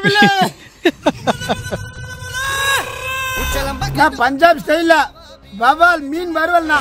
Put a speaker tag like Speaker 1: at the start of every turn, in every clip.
Speaker 1: நான் பஞ்சாப் ஸ்டைல்ல வவால் மீன் வறுவல்ண்ணா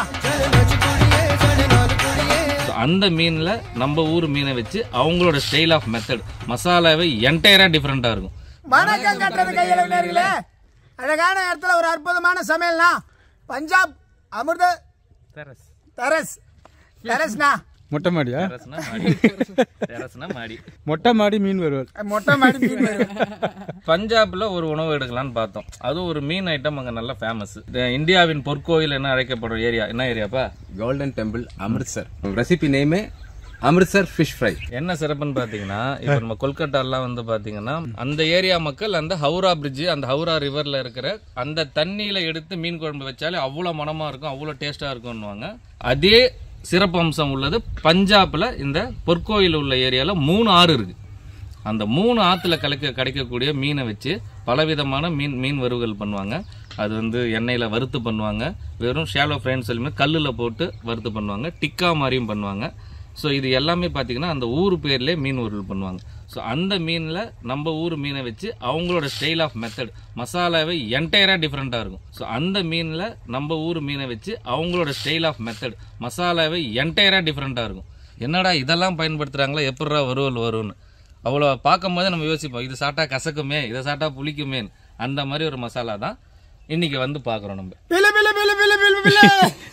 Speaker 2: So, அந்த மீனில் நம்ம ஊர் மீனை வச்சு அவங்களோட ஸ்டைல் ஆஃப் மெத்தட் மசாலாவே என்டையராக டிஃப்ரெண்ட்டாக இருக்கும்
Speaker 1: வணக்கம் கட்டுறது கையில நேர்களே அழகான இடத்துல ஒரு அற்புதமான சமையல்னா பஞ்சாப் அமிர்த தரஸ் தரஸ்ண்ணா
Speaker 3: மொட்டை மாடியா
Speaker 2: டெரஸ்னா மாடி டெரஸ்னா மாடி
Speaker 3: மொட்டை மாடி மீன் வருவல்
Speaker 1: மொட்டை மாடி மீன் வறுவல்
Speaker 2: பஞ்சாப்ல ஒரு உணவு எடுக்கலாம்னு பார்த்தோம் அது ஒரு மீன் ஐட்டம் அங்க நல்லா ஃபேமஸ் இந்தியாவின் பொற்கோயில் என்ன அழைக்கப்படும் ஏரியா என்ன ஏரியாப்பா
Speaker 4: golden temple Amritsar recipe name है अमृतसर फिश फ्राई
Speaker 2: என்ன சிறப்புன்னு பாத்தீங்கன்னா இப்ப நம்ம கொல்கட்டாலாம் வந்து பாத்தீங்கன்னா அந்த ஏரியா மக்கள் அந்த ஹவுரா பிரிட்ஜ் அந்த ஹவுரா ரிவர்ல இருக்கிற அந்த தண்ணியில எடுத்து மீன் குழம்பு வச்சாலே அவ்வளவு மனமா இருக்கும் அவ்வளவு டேஸ்டா இருக்கும்னுவாங்க அதே சிறப்பு அம்சம் உள்ளது பஞ்சாப்ல இந்த பொற்கோயில் உள்ள ஏரியால மூணு ஆறு இருக்கு அந்த மூணு ஆத்துல கலக்க கிடைக்கக்கூடிய மீனை வச்சு பலவிதமான மீன் மீன் வறுவல் பண்ணுவாங்க அது வந்து எண்ணெயில வறுத்து பண்ணுவாங்க வெறும் ஷாலோ ஃப்ரைன்னு சொல்லி கல்லுல போட்டு வறுத்து பண்ணுவாங்க டிக்கா மாதிரியும் பண்ணுவாங்க ஸோ இது எல்லாமே பார்த்தீங்கன்னா அந்த ஊர் பேர்லேயே மீன் வறுவல் பண்ணுவாங்க ஸோ அந்த மீனில் நம்ம ஊர் மீனை வச்சு அவங்களோட ஸ்டைல் ஆஃப் மெத்தட் மசாலாவே என்டையராக டிஃப்ரெண்ட்டாக இருக்கும் ஸோ அந்த மீனில் நம்ம ஊர் மீனை வச்சு அவங்களோட ஸ்டைல் ஆஃப் மெத்தட் மசாலாவே என்டையராக டிஃப்ரெண்ட்டாக இருக்கும் என்னடா இதெல்லாம் பயன்படுத்துகிறாங்களா எப்படா வறுவல் வரும்னு அவ்வளோ பார்க்கும் போதே நம்ம யோசிப்போம் இது சாப்பிட்டா கசக்குமே இதை சாப்பிட்டா புளிக்குமே அந்த மாதிரி ஒரு மசாலா தான் இன்னைக்கு வந்து பார்க்குறோம் நம்ம
Speaker 1: பிலு பிலு பிலு பிலு பிலு பிலு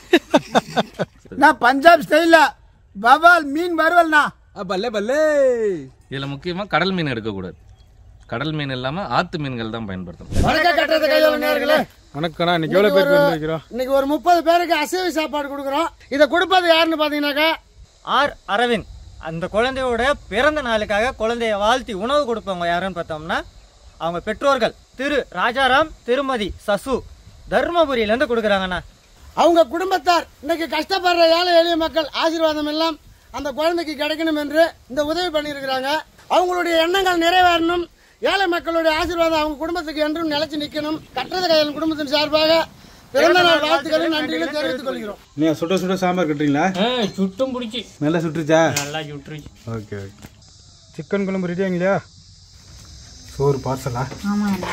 Speaker 1: நான் பஞ்சாப் ஸ்டைல்ல வவால் மீன் வறுவல்ண்ணா
Speaker 4: बल्ले बल्ले
Speaker 2: இதில் முக்கியமாக கடல் மீன் எடுக்கக்கூடாது கடல் மீன் இல்லாமல் ஆற்று மீன்கள் தான் பயன்படுத்தணும்
Speaker 1: வணக்கம் கட்டுறது கையில நேர்களே
Speaker 3: வணக்கண்ணா இன்னைக்கு எவ்வளோ பேர் வந்து வைக்கிறோம்
Speaker 1: இன்னைக்கு ஒரு முப்பது பேருக்கு அசைவ சாப்பாடு கொடுக்குறோம் இதை கொடுப்பது யாருன்னு பாத்தீங்கன்னாக்கா
Speaker 5: ஆர் அரவிந்த் அந்த குழந்தையோட பிறந்த நாளுக்காக குழந்தைய வாழ்த்தி உணவு கொடுப்பவங்க யாருன்னு பார்த்தோம்னா அவங்க பெற்றோர்கள் திரு ராஜாராம் திருமதி சசு தர்மபுரியிலேருந்து கொடுக்குறாங்கண்ணா
Speaker 1: அவங்க குடும்பத்தார் இன்னைக்கு கஷ்டப்படுற ஏழை எளிய மக்கள் ஆசீர்வாதம் எல்லாம் அந்த குழந்தைக்கு கிடைக்கணும் என்று இந்த உதவி பண்ணியிருக்கிறாங்க அவங்களுடைய எண்ணங்கள் நிறைவேறணும் ஏழை மக்களுடைய ஆசீர்வாதம் அவங்க குடும்பத்துக்கு என்றும் நிலைச்சு நிற்கணும் கட்டுறது கையல் குடும்பத்தின் சார்பாக பிறந்த நாள் வாழ்த்துக்களும் நன்றிகளும் தெரிவித்துக் கொள்கிறோம்
Speaker 3: நீங்க சுட சுட சாம்பார் கட்டுறீங்களா
Speaker 5: சுட்டும் பிடிச்சி
Speaker 3: நல்லா சுட்டுருச்சா
Speaker 5: நல்லா சுட்டுருச்சு
Speaker 3: ஓகே ஓகே சிக்கன் குழம்பு ரெடியாங்களா சோறு பார்சலா
Speaker 6: ஆமாண்ணா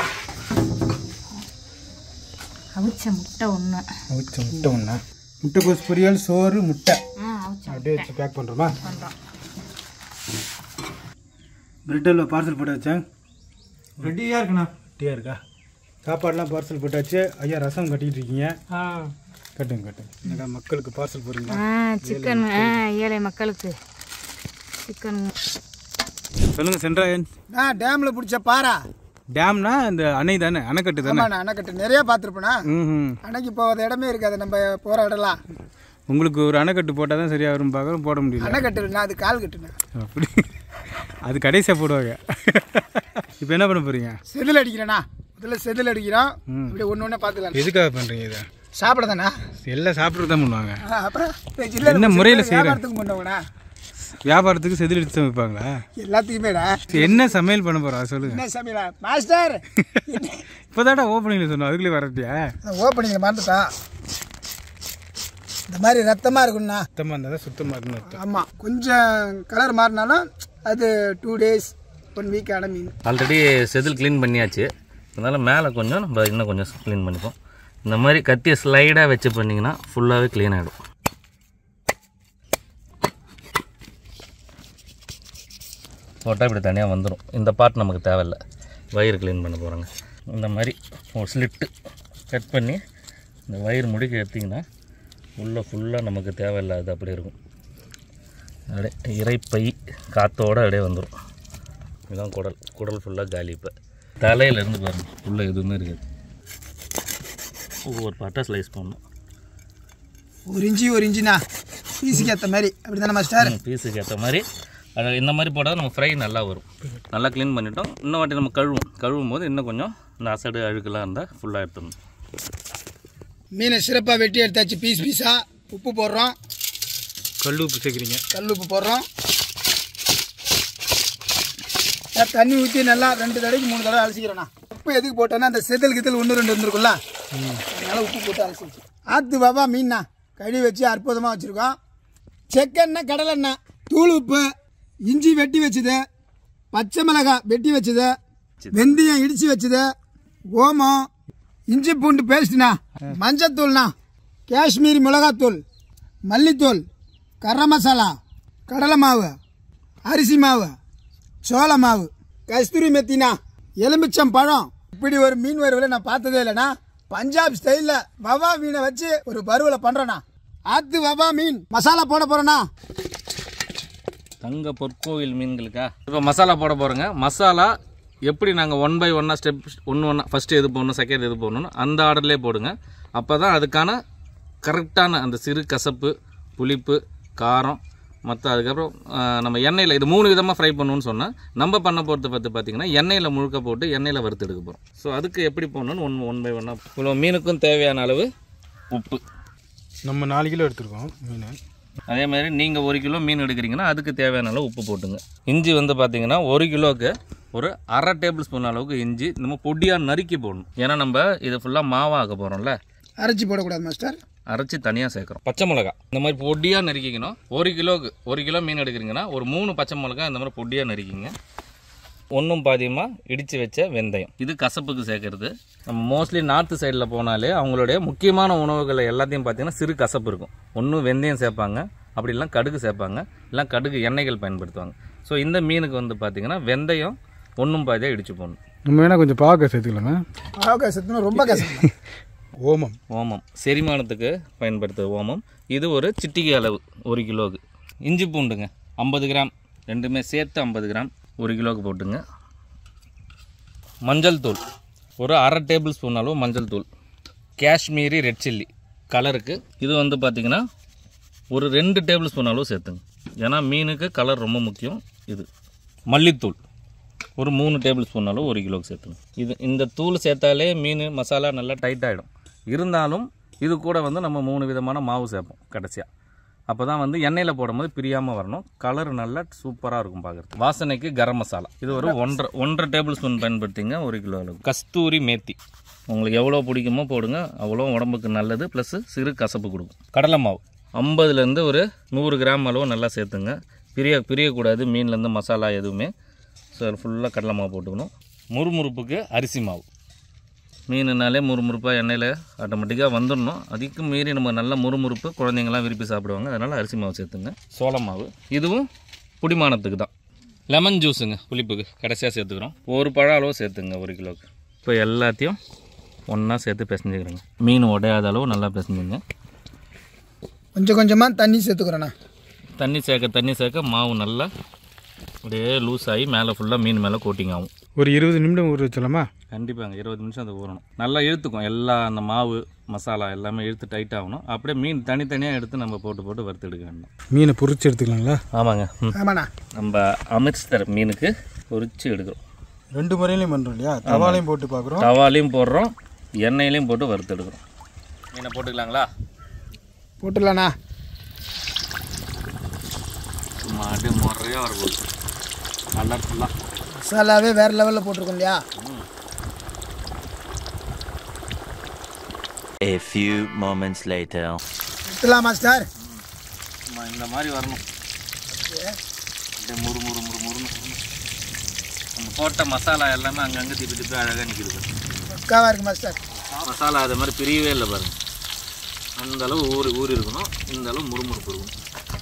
Speaker 6: அவிச்ச முட்டை ஒன்று
Speaker 3: அவிச்ச முட்டை ஒன்றா முட்டைக்கோஸ் பொரியல் சோறு முட்டை
Speaker 6: ஆ அவிச்ச
Speaker 3: அப்படியே வச்சு பேக் பண்ணுறோமா
Speaker 6: பண்ணுறோம்
Speaker 3: பிரெட் அல்வா பார்சல் போட்டாச்சா
Speaker 5: ரெடியாக இருக்குண்ணா
Speaker 3: டீயாக இருக்கா சாப்பாடுலாம் பார்சல் போட்டாச்சு ஐயா ரசம் கட்டிட்டு இருக்கீங்க
Speaker 5: ஆ
Speaker 3: கட்டுங்க கட்டுங்க என்னடா மக்களுக்கு பார்சல் போடுறீங்களா
Speaker 6: ஆ சிக்கன் ஆ ஏழை மக்களுக்கு சிக்கன்
Speaker 3: சொல்லுங்க சென்ட்ராயன்
Speaker 1: நான் டேம்ல பிடிச்ச பாரா
Speaker 3: டேம்னா இந்த அணை தானே அணைக்கட்டு தானே
Speaker 1: ஆமா நான் அணைக்கட்டு நிறைய பார்த்துருப்பேனா
Speaker 3: ம்
Speaker 1: அணைக்கு போகாத இடமே இருக்காது நம்ம போராடலாம்
Speaker 3: உங்களுக்கு ஒரு அணைக்கட்டு போட்டால் தான் சரியாக வரும் பார்க்குறோம் போட முடியல
Speaker 1: அணைக்கட்டு நான் அது கால் கட்டுனேன்
Speaker 3: அப்படி அது கடைசியாக போடுவாங்க இப்போ என்ன பண்ண போகிறீங்க
Speaker 1: செதில் அடிக்கிறேண்ணா முதல்ல செதில் அடிக்கிறோம் இப்படி ஒன்று ஒன்றே பார்த்துக்கலாம்
Speaker 3: எதுக்காக பண்ணுறீங்க இதை
Speaker 1: சாப்பிட தானே
Speaker 3: எல்லாம் சாப்பிட்றது தான் பண்ணுவாங்க
Speaker 1: அப்புறம் இந்த சில்லறை
Speaker 3: என்ன முறையில
Speaker 1: சில்லறை
Speaker 3: செய்றேன்?
Speaker 1: வியாபாரத்துக்கு பண்ணவங்கண்ணா
Speaker 3: வியாபாரத்துக்கு செதில் எடுத்து சமைப்பாங்களா
Speaker 1: எல்லாத்துக்குமேடா
Speaker 3: என்ன சமையல் பண்ண போகிறா சொல்லுங்க
Speaker 1: என்ன சமையலா மாஸ்டர்
Speaker 3: இப்போதாடா ஓப்பனிங்கில் சொன்னோம் அதுக்குள்ளே வரட்டியா
Speaker 1: ஓப்பனிங்கில் மறந்துட்டான் இந்த மாதிரி ரத்தமாக இருக்கும்ண்ணா
Speaker 3: சுத்தமாக இருந்தால் தான் சுத்தமாக இருக்குன்னு அர்த்தம்
Speaker 1: ஆமாம் கொஞ்சம் கலர் மாறினாலும் அது டூ டேஸ் ஒன் வீக் ஆன மீன்
Speaker 2: ஆல்ரெடி செதில் க்ளீன் பண்ணியாச்சு அதனால மேலே கொஞ்சம் நம்ம இன்னும் கொஞ்சம் க்ளீன் பண்ணிப்போம் இந்த மாதிரி கத்தியை ஸ்லைடாக வச்சு பண்ணிங்கன்னா ஃபுல்லாகவே க்ளீன் ஆகிடும் போட்டால் இப்படி தனியாக வந்துடும் இந்த பார்ட் நமக்கு தேவையில்லை வயிறு க்ளீன் பண்ண போகிறாங்க இந்த மாதிரி ஒரு ஸ்லிட்டு கட் பண்ணி இந்த வயிறு முடிக்க எடுத்திங்கன்னா உள்ளே ஃபுல்லாக நமக்கு தேவையில்லாது அப்படி இருக்கும் அப்படியே இறைப்பை காற்றோடு அப்படியே வந்துடும் இதுதான் குடல் குடல் ஃபுல்லாக காலி இப்போ தலையிலேருந்து பாருங்க உள்ளே எதுவுமே இருக்காது ஒவ்வொரு பாட்டாக ஸ்லைஸ் பண்ணணும்
Speaker 1: ஒரு இன்ச்சு ஒரு இன்ச்சுண்ணா பீஸுக்கு ஏற்ற மாதிரி அப்படி தானே மாஸ்டர்
Speaker 2: பீஸுக்கு ஏற்ற மாதிரி அது இந்த மாதிரி போட்டால் நம்ம ஃப்ரை நல்லா வரும் நல்லா க்ளீன் பண்ணிட்டோம் இன்னும் வாட்டி நம்ம கழுவும் கழுவும் போது இன்னும் கொஞ்சம் இந்த அசடு அழுக்கெல்லாம் இருந்தால் ஃபுல்லாக எடுத்துடணும்
Speaker 1: மீனை சிறப்பாக வெட்டி எடுத்தாச்சு பீஸ் பீஸாக உப்பு போடுறோம்
Speaker 3: கல் உப்பு சேர்க்குறீங்க
Speaker 1: கல் உப்பு போடுறோம் நான் தண்ணி ஊற்றி நல்லா ரெண்டு தடவைக்கு மூணு தடவை அலசிக்கிறேண்ணா உப்பு எதுக்கு போட்டேன்னா அந்த செதில் கித்தல் ஒன்று ரெண்டு வந்துருக்குல்ல அதனால உப்பு போட்டு அலசிச்சு ஆத்து பாபா மீன்ண்ணா கழுவி வச்சு அற்புதமாக வச்சுருக்கோம் செக்கெண்ணெய் கடலெண்ணெய் தூள் உப்பு இஞ்சி வெட்டி வச்சது பச்சை மிளகாய் வெட்டி வச்சது
Speaker 7: வெந்தயம் இடிச்சு வச்சது ஓமம் இஞ்சி பூண்டு பேஸ்ட்ண்ணா மஞ்சத்தூள்ண்ணா காஷ்மீரி மிளகாத்தூள் மல்லித்தூள் கரம் மசாலா கடலை மாவு அரிசி மாவு சோள மாவு கஸ்தூரி மெத்தினா எலுமிச்சம் பழம் இப்படி ஒரு மீன் வறுவலை நான் பார்த்ததே இல்லைண்ணா பஞ்சாப் ஸ்டைலில் வவா மீனை வச்சு ஒரு வறுவலை பண்ணுறேண்ணா ஆத்து வவா மீன் மசாலா போட போகிறேண்ணா
Speaker 2: தங்க பொற்கோவில் மீன்களுக்கா இப்போ மசாலா போட போகிறோங்க மசாலா எப்படி நாங்கள் ஒன் பை ஒன்னாக ஸ்டெப் ஒன்று ஒன்றா ஃபஸ்ட்டு எது போடணும் செகண்ட் எது போடணும் அந்த ஆர்டர்லேயே போடுங்க அப்போ தான் அதுக்கான கரெக்டான அந்த சிறு கசப்பு புளிப்பு காரம் மற்ற அதுக்கப்புறம் ஆ, நம்ம எண்ணெயில் இது மூணு விதமாக ஃப்ரை பண்ணணும்னு சொன்னால் நம்ம பண்ண போகிறது பார்த்து பார்த்தீங்கன்னா எண்ணெயில் முழுக்க போட்டு எண்ணெயில் வறுத்து எடுக்க போகிறோம் ஸோ அதுக்கு எப்படி போடணும்னு ஒன் ஒன் பை ஒன்னாக இவ்வளோ மீனுக்கும் தேவையான அளவு உப்பு
Speaker 3: நம்ம நாலு கிலோ எடுத்துருக்கோம் மீன்
Speaker 2: அதே மாதிரி நீங்கள் ஒரு கிலோ மீன் எடுக்கிறீங்கன்னா அதுக்கு தேவையான அளவு உப்பு போட்டுங்க இஞ்சி வந்து பார்த்தீங்கன்னா ஒரு கிலோவுக்கு ஒரு அரை டேபிள் ஸ்பூன் அளவுக்கு இஞ்சி நம்ம பொடியாக நறுக்கி போடணும் ஏன்னா நம்ம இதை ஃபுல்லாக மாவாக்க போகிறோம்ல
Speaker 7: அரைச்சி போடக்கூடாது மாஸ்டர்
Speaker 2: அரைச்சி தனியாக சேர்க்குறோம் பச்சை மிளகா இந்த மாதிரி பொடியாக நறுக்கிக்கணும் ஒரு கிலோவுக்கு ஒரு கிலோ மீன் எடுக்கிறீங்கன்னா ஒரு மூணு பச்சை மிளகா இந்த மாதிரி பொடியாக நறுக்கிங்க ஒன்றும் பாதியமாக இடித்து வச்ச வெந்தயம் இது கசப்புக்கு சேர்க்கறது நம்ம மோஸ்ட்லி நார்த்து சைடில் போனாலே அவங்களுடைய முக்கியமான உணவுகளை எல்லாத்தையும் பார்த்தீங்கன்னா சிறு கசப்பு இருக்கும் ஒன்றும் வெந்தயம் சேர்ப்பாங்க அப்படி இல்லைனா கடுகு சேர்ப்பாங்க இல்லை கடுகு எண்ணெய்கள் பயன்படுத்துவாங்க ஸோ இந்த மீனுக்கு வந்து பார்த்தீங்கன்னா வெந்தயம் ஒன்றும் பாதியாக இடிச்சு போடணும்
Speaker 3: நம்ம வேணால் கொஞ்சம் பாக்க சேர்த்துக்கலாங்க
Speaker 7: ஓகே சத்துனா ரொம்ப கஷ்டம்
Speaker 3: ஓமம்
Speaker 2: ஓமம் செரிமானத்துக்கு பயன்படுத்துகிற ஓமம் இது ஒரு சிட்டிகை அளவு ஒரு கிலோவுக்கு இஞ்சி பூண்டுங்க ஐம்பது கிராம் ரெண்டுமே சேர்த்து ஐம்பது கிராம் ஒரு கிலோவுக்கு போட்டுங்க மஞ்சள் தூள் ஒரு அரை டேபிள் ஸ்பூன் அளவு மஞ்சள் தூள் காஷ்மீரி ரெட் சில்லி கலருக்கு இது வந்து பார்த்திங்கன்னா ஒரு ரெண்டு டேபிள் ஸ்பூன் அளவு சேர்த்துங்க ஏன்னா மீனுக்கு கலர் ரொம்ப முக்கியம் இது மல்லித்தூள் ஒரு மூணு டேபிள் ஸ்பூன் அளவு ஒரு கிலோக்கு சேர்த்துங்க இது இந்த தூள் சேர்த்தாலே மீன் மசாலா நல்லா டைட் ஆகிடும் இருந்தாலும் இது கூட வந்து நம்ம மூணு விதமான மாவு சேர்ப்போம் கடைசியாக அப்போ தான் வந்து எண்ணெயில் போடும்போது பிரியாமல் வரணும் கலர் நல்லா சூப்பராக இருக்கும் பார்க்குறது வாசனைக்கு கரம் மசாலா இது ஒரு ஒன்றரை ஒன்றரை டேபிள் ஸ்பூன் பயன்படுத்திங்க ஒரு கிலோ அளவு கஸ்தூரி மேத்தி உங்களுக்கு எவ்வளோ பிடிக்குமோ போடுங்க அவ்வளோ உடம்புக்கு நல்லது ப்ளஸ் சிறு கசப்பு கொடுக்கும் கடலை மாவு ஐம்பதுலேருந்து ஒரு நூறு கிராம் அளவு நல்லா சேர்த்துங்க பிரிய பிரியக்கூடாது மீன்லேருந்து மசாலா எதுவுமே ஸோ ஃபுல்லாக கடலை மாவு போட்டுக்கணும் முறுமுறுப்புக்கு அரிசி மாவு மீனுனாலே முறுமுறுப்பாக எண்ணெயில் ஆட்டோமேட்டிக்காக வந்துடணும் அதுக்கும் மீறி நம்ம நல்ல முறுமுறுப்பு குழந்தைங்களாம் விரும்பி சாப்பிடுவாங்க அதனால் அரிசி மாவு சேர்த்துங்க சோள மாவு இதுவும் புடிமானத்துக்கு தான் லெமன் ஜூஸுங்க புளிப்புக்கு கடைசியாக சேர்த்துக்கிறோம் ஒரு பழம் அளவு சேர்த்துங்க ஒரு கிலோவுக்கு இப்போ எல்லாத்தையும் ஒன்றா சேர்த்து பிசைஞ்சுக்கிறேங்க மீன் உடையாத அளவு நல்லா பிசைஞ்சுங்க
Speaker 7: கொஞ்சம் கொஞ்சமாக தண்ணி சேர்த்துக்கிறேண்ணா
Speaker 2: தண்ணி சேர்க்க தண்ணி சேர்க்க மாவு நல்லா அப்படியே லூஸ் ஆகி மேலே ஃபுல்லாக மீன் மேலே கோட்டிங் ஆகும்
Speaker 3: ஒரு இருபது நிமிடம் ஊற வச்சலாமா
Speaker 2: கண்டிப்பாங்க இருபது நிமிஷம் அது ஊறணும் நல்லா இழுத்துக்கும் எல்லா அந்த மாவு மசாலா எல்லாமே இழுத்து டைட் ஆகணும் அப்படியே மீன் தனித்தனியாக எடுத்து நம்ம போட்டு போட்டு வறுத்து எடுக்க வேண்டும்
Speaker 3: மீனை பொரிச்சு எடுத்துக்கலாங்களா
Speaker 2: ஆமாங்க ம்.
Speaker 7: ஆமாண்ணா
Speaker 2: நம்ம அமிர்தர் மீனுக்கு பொரிச்சு எடுக்கிறோம்
Speaker 3: ரெண்டு முறையிலையும் பண்ணுறோம் இல்லையா தவாலையும் போட்டு பார்க்குறோம்
Speaker 2: தவாலையும் போடுறோம் எண்ணெயிலையும் போட்டு வறுத்து எடுக்கிறோம் மீனை போட்டுக்கலாங்களா
Speaker 7: போட்டுடலாண்ணா
Speaker 2: சும்மா அப்படியே முறையாக வரப்போகுது கலர்ஃபுல்லாக
Speaker 7: மசாலாவே வேறு லெவலில் போட்டிருக்கோம் இல்லையா
Speaker 8: A few moments later.
Speaker 7: எடுத்துலாம் மாஸ்டர்
Speaker 2: சும்மா இந்த மாதிரி வரணும் அப்படியே முறு முறு முறு முறுன்னு வரணும். நம்ம போட்ட மசாலா எல்லாமே அங்கங்கே திப்பி திப்பி அழகாக நிற்கிது பாருங்க
Speaker 7: பக்காவாக இருக்கு மாஸ்டர்
Speaker 2: மசாலா அது மாதிரி பிரியவே இல்லை பாருங்க அந்த அளவு ஊறி ஊறி இருக்கணும் இந்த அளவு முறுமுறுப்பு இருக்கணும்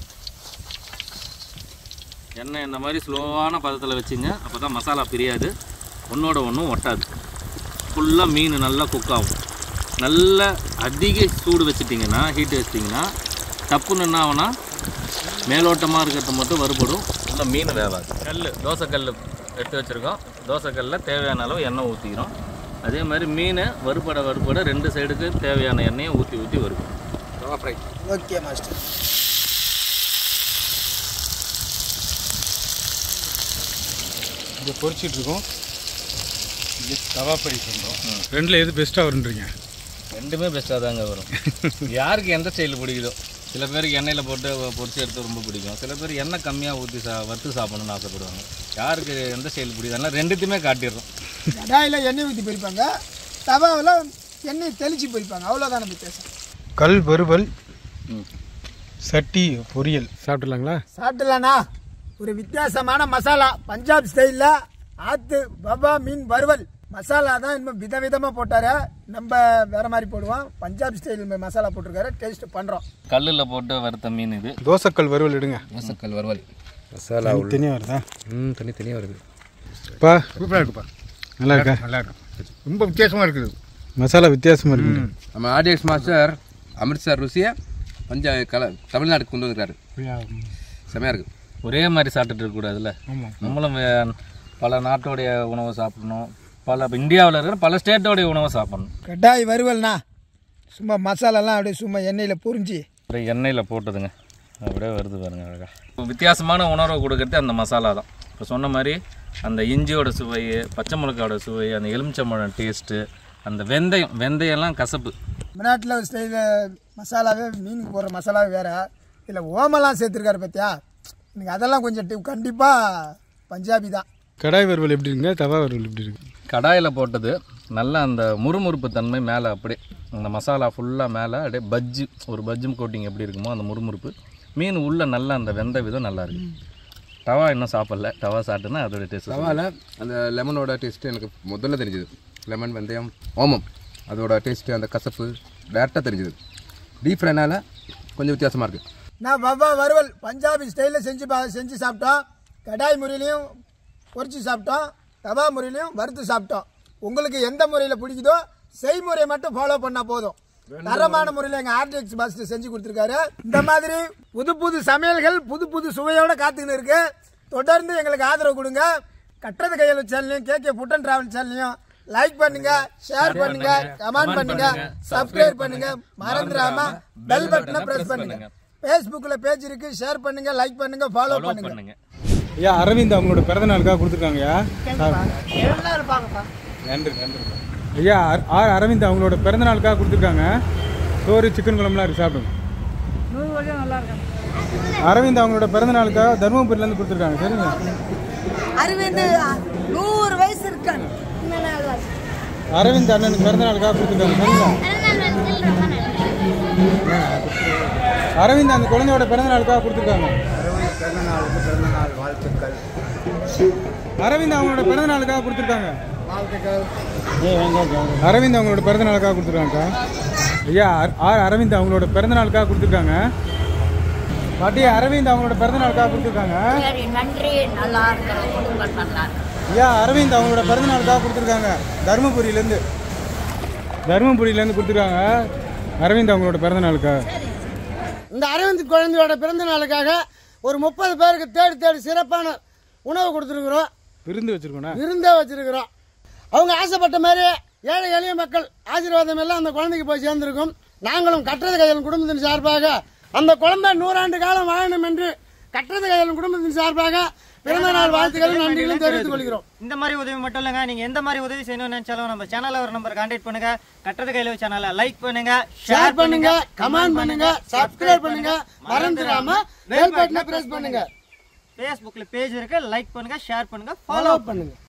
Speaker 2: எண்ணெய் இந்த மாதிரி ஸ்லோவான பதத்தில் வச்சுங்க அப்போ தான் மசாலா பிரியாது ஒன்றோட ஒன்றும் ஒட்டாது ஃபுல்லாக மீன் நல்லா குக் ஆகும் நல்ல அதிக சூடு வச்சிட்டிங்கன்னா ஹீட் வச்சிட்டிங்கன்னா டப்புன்னு என்ன ஆகும்னா மேலோட்டமாக இருக்கிறது மட்டும் வறுபடும் நல்லா மீன் வேவாது கல் தோசைக்கல் எடுத்து வச்சுருக்கோம் தோசைக்கல்லில் தேவையான அளவு எண்ணெய் ஊற்றிக்கிறோம் அதே மாதிரி மீனை வறுபட வறுபட ரெண்டு சைடுக்கு தேவையான எண்ணெயை ஊற்றி ஊற்றி வறுக்கணும் ஃப்ரை
Speaker 7: ஓகே மாஸ்டர்
Speaker 3: இங்கே பொரிச்சிட்டு இருக்கோம் இங்கே தவா ஃப்ரை பண்ணுறோம் ரெண்டில் எது பெஸ்ட்டாக வருன்றீங்க
Speaker 2: ரெண்டுமே பெஸ்ட்டாக தாங்க வரும் யாருக்கு எந்த ஸ்டைல் பிடிக்குதோ சில பேருக்கு எண்ணெயில் போட்டு பொரிச்சு எடுத்து ரொம்ப பிடிக்கும் சில பேர் எண்ணெய் கம்மியாக ஊற்றி சா வறுத்து சாப்பிடணும்னு ஆசைப்படுவாங்க யாருக்கு எந்த ஸ்டைல் பிடிக்குது அதனால் ரெண்டுத்தையுமே காட்டிடுறோம்
Speaker 7: கடாயில் எண்ணெய் ஊற்றி பொரிப்பாங்க தவாவில் எண்ணெய் தெளித்து பொரிப்பாங்க அவ்வளோதான் நம்ம பேச
Speaker 3: கல் வறுவல் சட்டி பொரியல் சாப்பிட்றலாங்களா
Speaker 7: சாப்பிடலாண்ணா ஒரு வித்தியாசமான மசாலா பஞ்சாப் ஸ்டைலில் ஆத்து பபா மீன் வறுவல் மசாலா தான் இன்னும் விதவிதமா போட்டாரு நம்ம வேற மாதிரி போடுவோம் பஞ்சாப் ஸ்டைல் மசாலா போட்டிருக்காரு டேஸ்ட் பண்றோம்
Speaker 2: கல்லில் போட்டு வறுத்த மீன் இது
Speaker 3: தோசைக்கல் வறுவல் எடுங்க
Speaker 4: மசக்கல் வறுவல் மசாலா உள்ள
Speaker 3: தனியாக வருதா
Speaker 4: ம் தனித்தனியாக வருது
Speaker 3: பா
Speaker 9: சூப்பராக இருக்குப்பா
Speaker 3: நல்லா இருக்கா
Speaker 9: நல்லா இருக்கும் ரொம்ப வித்தியாசமாக இருக்குது
Speaker 3: மசாலா வித்தியாசமா இருக்கு
Speaker 4: நம்ம ஆடியன்ஸ் மாஸ்டர் அமிர்த்சர் ருசியை பஞ்சா கல தமிழ்நாட்டுக்கு கொண்டு வந்திருக்காரு செமையாக இருக்கு
Speaker 2: ஒரே மாதிரி சாப்பிட்டுட்டு இருக்கக்கூடாதுல்ல நம்மளும் வே- பல நாட்டோடைய உணவை சாப்பிடணும் பல இந்தியாவில் இருக்கிற பல ஸ்டேட்டோடைய உணவை சாப்பிடணும்
Speaker 7: கட்டாய் வறுவல்னா சும்மா மசாலாலாம் அப்படியே சும்மா எண்ணெயில் புரிஞ்சு
Speaker 2: அப்படியே எண்ணெயில் போட்டதுங்க அப்படியே வருது பாருங்க அழகா வித்தியாசமான உணர்வை கொடுக்கறது அந்த மசாலா தான் இப்போ சொன்ன மாதிரி அந்த இஞ்சியோட சுவை பச்சை மிளகாயோட சுவை அந்த எலுமிச்சம்பழம் டேஸ்ட்டு அந்த வெந்தயம் வெந்தயம்லாம் கசப்பு
Speaker 7: தமிழ்நாட்டில் ஸ்டைலில் மசாலாவே மீனுக்கு போடுற மசாலாவே வேற இதில் ஓமெல்லாம் சேர்த்துருக்காரு பார்த்தியா எனக்கு அதெல்லாம் கொஞ்சம் டி- கண்டிப்பா பஞ்சாபி தான்
Speaker 3: கடாய் வறுவல் எப்படி இருக்குங்க தவா வறுவல் எப்படி இருக்கு
Speaker 2: கடாயில் போட்டது நல்ல அந்த முறுமுறுப்பு தன்மை மேலே அப்படியே அந்த மசாலா ஃபுல்லாக மேலே அப்படியே பஜ்ஜி ஒரு பஜ்ஜும் கோட்டிங் எப்படி இருக்குமோ அந்த முறுமுறுப்பு மீன் உள்ள நல்ல அந்த வெந்த விதம் நல்லா இருக்கு தவா இன்னும் சாப்பிடல தவா சாப்பிட்டுனா அதோட டேஸ்ட்
Speaker 4: தவால அந்த லெமனோட டேஸ்ட்டு எனக்கு முதல்ல தெரிஞ்சது லெமன் வெந்தயம் ஓமம் அதோட டேஸ்ட்டு அந்த கசப்பு டேரெக்டாக தெரிஞ்சது டீப் ஃப்ரைனால கொஞ்சம் வித்தியாசமாக இருக்குது
Speaker 7: நான் வவ்வா வறுவல் பஞ்சாபி ஸ்டைலில் செஞ்சு பா செஞ்சு சாப்பிட்டோம் கடாய் முறையிலையும் பொரிச்சு சாப்பிட்டோம் தவா முறையிலையும் வறுத்து சாப்பிட்டோம் உங்களுக்கு எந்த முறையில் பிடிக்குதோ செய்முறையை மட்டும் ஃபாலோ பண்ணால் போதும் தரமான முறையில் எங்கள் ஆர்டிஎக்ஸ் பாஸ்டர் செஞ்சு கொடுத்துருக்காரு இந்த மாதிரி புது புது சமையல்கள் புது புது சுவையோட காத்துக்கின்னு இருக்கு தொடர்ந்து எங்களுக்கு ஆதரவு கொடுங்க கட்டுறது கையில் சேனலையும் கே கே புட்டன் டிராவல் சேனலையும் லைக் பண்ணுங்க ஷேர் பண்ணுங்க கமெண்ட் பண்ணுங்க சப்ஸ்கிரைப் பண்ணுங்க மறந்துடாம பெல் பட்டனை பிரஸ் பண்ணுங்க ஃபேஸ்புக்கில் பேஜ் இருக்கு ஷேர் பண்ணுங்க லைக் பண்ணுங்க ஃபாலோ பண்ணுங்க
Speaker 2: பண்ணுங்க
Speaker 3: ஐயா அரவிந்த் அவங்களோட பிறந்த நாளுக்காக கொடுத்துருக்காங்கய்யா நன்றி நன்றி ஐயா ஆர் ஆர் அரவிந்த் அவங்களோட பிறந்த நாளுக்காக கொடுத்துருக்காங்க சோறு சிக்கன் குழம்புலாம் இருக்கு சாப்பிடுங்க அரவிந்த் அவங்களோட பிறந்த நாளுக்காக தருமபுரியிலேருந்து கொடுத்துருக்காங்க சரிங்க
Speaker 10: அரவிந்த் நூறு வயசு இருக்கான்
Speaker 3: அரவிந்த் அண்ணனுக்கு பிறந்த நாளுக்காக கொடுத்துருக்காங்க சரிங்களா அரவிந்த் அந்த குழந்தையோட பிறந்த நாளுக்காக கொடுத்துருக்காங்க அரவிந்த் அவங்களோட பிறந்த நாளுக்காக கொடுத்துருக்காங்க அரவிந்த் அவங்களோட பிறந்த நாளுக்காக கொடுத்துருக்காங்கக்கா ஐயா ஆர் ஆர் அரவிந்த் அவங்களோட பிறந்த நாளுக்காக கொடுத்துருக்காங்க பாட்டி அரவிந்த் அவங்களோட பிறந்த நாளுக்காக கொடுத்துருக்காங்க
Speaker 10: சரி நன்றி நல்லா இருக்கிற குடும்பம் நல்லா இருக்கு
Speaker 3: ஐயா அரவிந்த் அவங்களோட பிறந்த நாளுக்காக கொடுத்துருக்காங்க தருமபுரியிலேருந்து தருமபுரியிலேருந்து கொடுத்துருக்காங்க அரவிந்த் அவங்களோட பிறந்த நாளுக்கா
Speaker 1: இந்த அரவிந்த் குழந்தையோட பிறந்த நாளுக்காக ஒரு முப்பது பேருக்கு தேடி தேடி சிறப்பான உணவு கொடுத்துருக்குறோம்
Speaker 3: விருந்து வச்சிருக்கோண்ணா
Speaker 1: விருந்தே வச்சிருக்கிறோம் அவங்க ஆசைப்பட்ட மாதிரி ஏழை எளிய மக்கள் ஆசீர்வாதம் எல்லாம் அந்த குழந்தைக்கு போய் சேர்ந்திருக்கும் நாங்களும் கட்டுறது கையல் குடும்பத்தின் சார்பாக அந்த குழந்தை நூறாண்டு காலம் வாழணும் என்று கட்டுறது கையல் குடும்பத்தின் சார்பாக பிறந்த நாள் வாழ்த்துக்களும் நன்றிகளும் தெரிவித்துக் கொள்கிறோம்
Speaker 5: இந்த மாதிரி உதவி மட்டும் இல்லைங்க நீங்க எந்த மாதிரி உதவி செய்யணும்னு நினைச்சாலும் நம்ம சேனல்ல ஒரு நம்பர் கான்டாக்ட் பண்ணுங்க கட்டுறது கையில சேனலை லைக் பண்ணுங்க
Speaker 1: ஷேர் பண்ணுங்க கமெண்ட் பண்ணுங்க சப்ஸ்கிரைப் பண்ணுங்க மறந்துடாம பெல் பட்டனை பிரஸ் பண்ணுங்க
Speaker 5: ஃபேஸ்புக்ல பேஜ் இருக்கு லைக் பண்ணுங்க ஷேர் பண்ணுங்க
Speaker 1: ஃபாலோ
Speaker 5: ஃபாலோ
Speaker 1: பண்ணுங்க